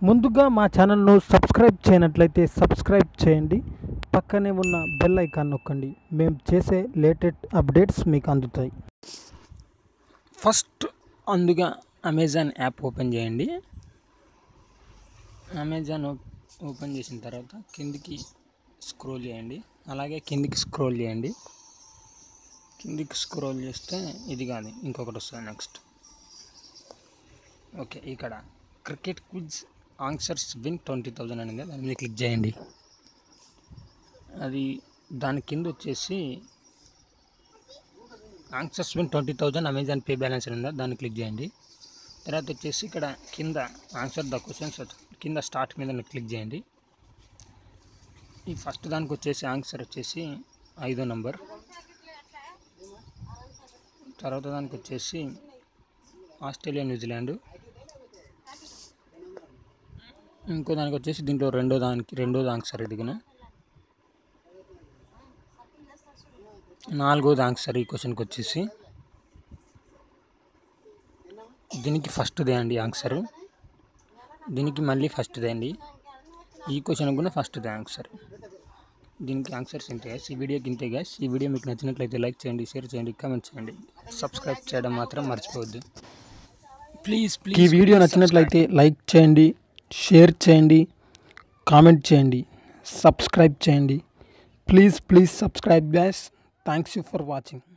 ముందుగా మా ఛానల్ను సబ్స్క్రైబ్ చేయనట్లయితే సబ్స్క్రైబ్ చేయండి పక్కనే ఉన్న బెల్ ఐకాన్ నొక్కండి మేము చేసే లేటెస్ట్ అప్డేట్స్ మీకు అందుతాయి ఫస్ట్ అందుగా అమెజాన్ యాప్ ఓపెన్ చేయండి అమెజాన్ ఓ- ఓపెన్ చేసిన తర్వాత కిందికి స్క్రోల్ చేయండి అలాగే కిందికి స్క్రోల్ చేయండి కిందికి స్క్రోల్ చేస్తే ఇది కాదు ఇంకొకటి వస్తుంది నెక్స్ట్ ఓకే ఇక్కడ cricket quiz answers win twenty thousand అనేది దాని మీద క్లిక్ చేయండి అది దాని కింద వచ్చేసి answers win twenty thousand Amazon pay balance అని ఉందా దాన్ని క్లిక్ చేయండి తర్వాత వచ్చేసి ఇక్కడ కింద ఆన్సర్ ద క్వశ్చన్స్ కింద స్టార్ట్ మీద క్లిక్ చేయండి ఈ ఫస్ట్ దానికి వచ్చేసి ఆన్సర్ వచ్చేసి ఐదో నంబర్ తర్వాత దానికి వచ్చేసి ఆస్ట్రేలియా న్యూజిలాండ్ ఇంకో దానికి వచ్చేసి దీంట్లో రెండో దానికి రెండోది ఆన్సర్ ఇదిగిన నాలుగోది ఆన్సర్ ఈ క్వశ్చన్కి వచ్చేసి దీనికి ఫస్ట్దే అండి ఆన్సర్ దీనికి మళ్ళీ ఫస్ట్దే అండి ఈ క్వశ్చన్ కూడా ఫస్ట్దే ఆన్సర్ దీనికి ఆన్సర్స్ ఇంతే guys. ఈ వీడియోకి ఇంతే గ్యాస్ ఈ వీడియో మీకు నచ్చినట్లయితే లైక్ చేయండి షేర్ చేయండి కామెంట్ చేయండి సబ్స్క్రైబ్ చేయడం మాత్రం మర్చిపోవద్దు ప్లీజ్ ఈ ప్లీజ్ వీడియో నచ్చినట్లయితే లైక్ చేయండి షేర్ చేయండి కామెంట్ చేయండి సబ్స్క్రైబ్ చేయండి please please subscribe guys thanks you for watching